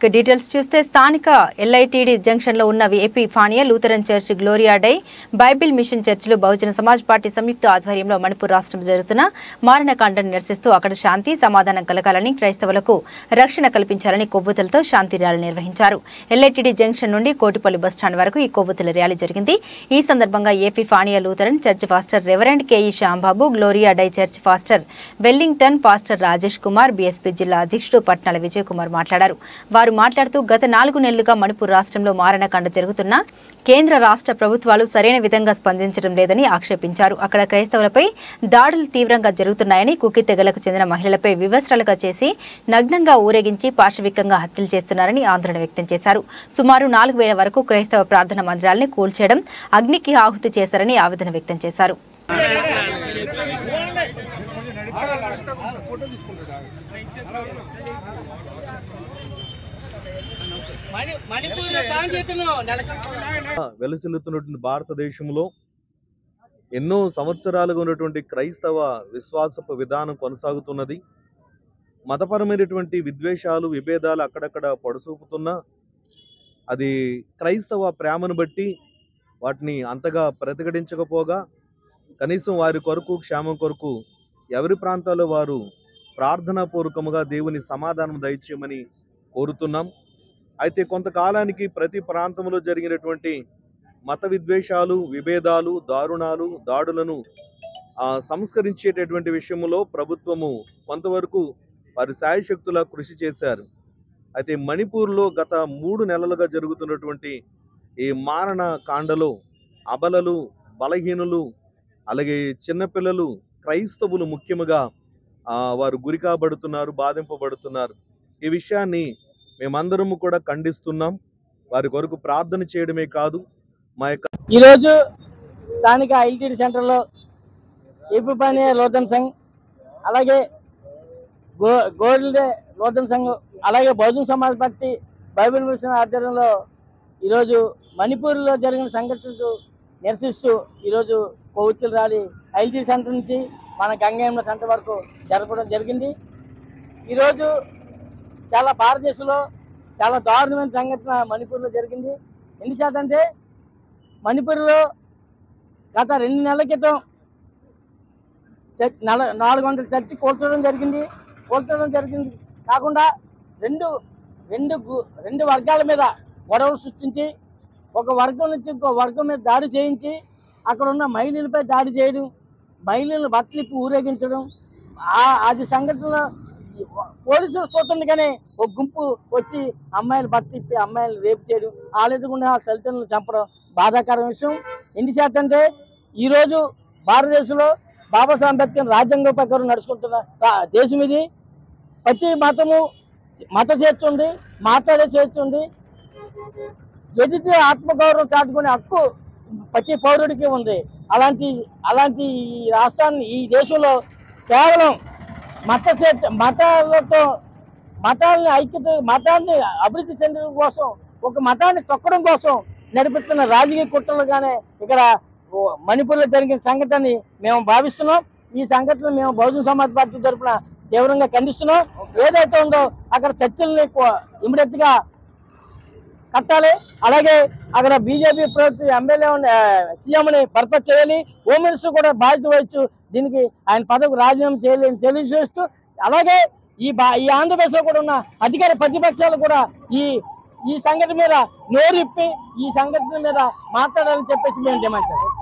ఇక డీటెయిల్స్ చూస్తే స్థానిక ఎల్ఐటీడీ జంక్షన్లో ఉన్న Epiphany Lutheran church Gloria Dei Bible mission చర్చిలు బహుజన సమాజ్ పార్టీ సంయుక్త ఆధ్వర్యంలో మణిపూర్ రాష్ట్రంలో జరుగుతున్న మారణకాండను నిరసిస్తూ అక్కడ శాంతి సమాధానం కలగాలని క్రైస్తవులకు రక్షణ కల్పించాలని కొవ్వొత్తులతో శాంతి ర్యాలీ నిర్వహించారు ఎల్ఐటీడీ జంక్షన్ నుండి కోటిపల్లి బస్టాండ్ వరకు ఈ కొవ్వొత్తుల ర్యాలీ జరిగింది ఈ సందర్భంగా AP Epiphany Lutheran church faster reverend K E Shyam Babu Gloria die church faster Wellington pastor Rajesh Kumar BSP జిల్లా అధ్యక్షుడు పట్నాల విజయ్ కుమార్ మాట్లాడారు వారు మాట్లాడుతూ గత నాలుగు నెలలుగా మణిపూర్ రాష్ట్రంలో మారణకాండ జరుగుతున్న కేంద్ర రాష్ట్ర ప్రభుత్వాలు సరైన విధంగా స్పందించడం లేదని ఆక్షేపించారు అక్కడ క్రైస్తవులపై దాడులు తీవ్రంగా జరుగుతున్నాయని కుకి తెగలకు చెందిన మహిళలపై వివస్త్రాలుగా చేసి నగ్నంగా ఊరేగించి పాశవికంగా హత్యలు చేస్తున్నారని ఆందోళన వ్యక్తం చేశారు సుమారు నాలుగు వేల వరకు క్రైస్తవ ప్రార్థన మందిరాల్ని కూల్చేయడం అగ్నికి ఆహుతి చేశారని ఆవేదన వ్యక్తం చేశారు మణిపూర్ సాంకేతికను నెలకొల్ప వెలసిల్లుతున్నటువంటి భారతదేశంలో ఎన్నో సంవత్సరాలుగా ఉన్నటువంటి క్రైస్తవ విశ్వాసపు విధానం కొనసాగుతున్నది మతపరమైనటువంటి విద్వేషాలు విభేదాలు అక్కడక్కడ పొడసూపుతున్నా అది క్రైస్తవ ప్రేమను బట్టి వాటిని అంతగా ప్రతిఘటించకపోగా కనీసం వారి కొరకు క్షేమం కొరకు ఎవరి ప్రాంతాల్లో వారు ప్రార్థనాపూర్వకముగా దేవుని సమాధానం దయచేయమని కోరుతున్నాం అయితే కొంతకాలానికి ప్రతి ప్రాంతంలో జరిగినటువంటి మత విద్వేషాలు విభేదాలు దారుణాలు దాడులను ఆ, సంస్కరించేటటువంటి విషయంలో ప్రభుత్వము కొంతవరకు వారి శాయశక్తుల కృషి చేశారు అయితే మణిపూర్లో గత మూడు నెలలుగా జరుగుతున్నటువంటి ఈ మారణ కాండలో అబలలు బలహీనులు అలాగే చిన్నపిల్లలు క్రైస్తవులు ముఖ్యముగా ఆ, వారు గురి కాబడుతున్నారు బాధింపబడుతున్నారు ఈ విషయాన్ని మేమందరము కూడా ఖండిస్తున్నాం వారి కొరకు ప్రార్థన చేయడమే కాదు మా యొక్క ఈరోజు స్థానిక ఐటీడీ సెంటర్లో ఏపీ పని లోతన్ సంఘ్ అలాగే గో గోల్డే లోతన్ సంఘ్ అలాగే Bahujan Samaj party Bible mission ఆధ్వర్యంలో ఈరోజు మణిపూర్లో జరిగిన సంఘటనలు నిరసిస్తూ ఈరోజు కొవ్వొత్తుల ర్యాలీ ఐటీడీ సెంటర్ నుంచి మన గంగయ్య సెంటర్ వరకు జరపడం జరిగింది ఈరోజు చాలా భారతదేశంలో చాలా దారుణమైన సంఘటన మణిపూర్లో జరిగింది ఎన్ని శాతం అంటే మణిపూర్లో గత రెండు నెలల క్రితం చర్చ్ నల నాలుగు వందల చర్చి కూల్చడం జరిగింది కూల్చడం జరిగింది కాకుండా రెండు రెండు గు- రెండు వర్గాల మీద గొడవలు సృష్టించి ఒక వర్గం నుంచి ఇంకో వర్గం మీద దాడి చేయించి అక్కడ ఉన్న మహిళలపై దాడి చేయడం మహిళలను బట్టలిప్పి ఊరేగించడం ఆ- అది సంఘటన పోలీసులు చూస్తుండగానే ఒక గుంపు వచ్చి అమ్మాయిలు బట్టలిప్పి అమ్మాయిలు రేపు చేయడం ఆలెదుకుండా ఆ తల్లిదండ్రులు చంపడం బాధాకరం విషయం ఎన్ని శాతం అంటే ఈరోజు భారతదేశంలో బాబాసాహెబ్ అంబేద్కర్ రాజ్యాంగం ప్రకారం నడుచుకుంటున్న రా- దేశం ఇది ప్రతి మతము మత స్వేచ్ఛ ఉంది మాట్లాడే స్వేచ్ఛ ఉంది ఎదితే ఆత్మగౌరవం చాటుకునే హక్కు ప్రతి పౌరుడికి ఉంది అలాంటి అలాంటి ఈ రాష్ట్రాన్ని ఈ దేశంలో కేవలం మత స్వేచ్ఛ మతాలతో మతాలని ఐక్యత మతాన్ని అభివృద్ధి చెందడం కోసం ఒక మతాన్ని తొక్కడం కోసం నడిపిస్తున్న రాజకీయ కుట్రలుగానే ఇక్కడ ఓ మణిపూర్లో జరిగిన సంఘటనని మేము భావిస్తున్నాం ఈ సంఘటన మేము బహుజన సమాజ్ పార్టీ తరఫున తీవ్రంగా ఖండిస్తున్నాం ఏదైతే ఉందో అక్కడ చర్చల్ని ఇమీడియట్ గా కట్టాలి అలాగే అక్కడ బీజేపీ ప్రభుత్వ ఎమ్మెల్యే సీఎంని పర్పస్ చేయాలి హోమ్ మినిస్టర్ కూడా బాధ్యత వహించు దీనికి ఆయన పదవికి రాజీనామా చేయాలని తెలియజేస్తూ అలాగే ఈ బా ఈ ఆంధ్రప్రదేశ్ లో కూడా ఉన్న అధికార ప్రతిపక్షాలు కూడా ఈ ఈ సంఘటన మీద నోరిప్పి ఈ సంఘటన మీద మాట్లాడాలని చెప్పేసి మేము డిమాండ్ చేస్తాం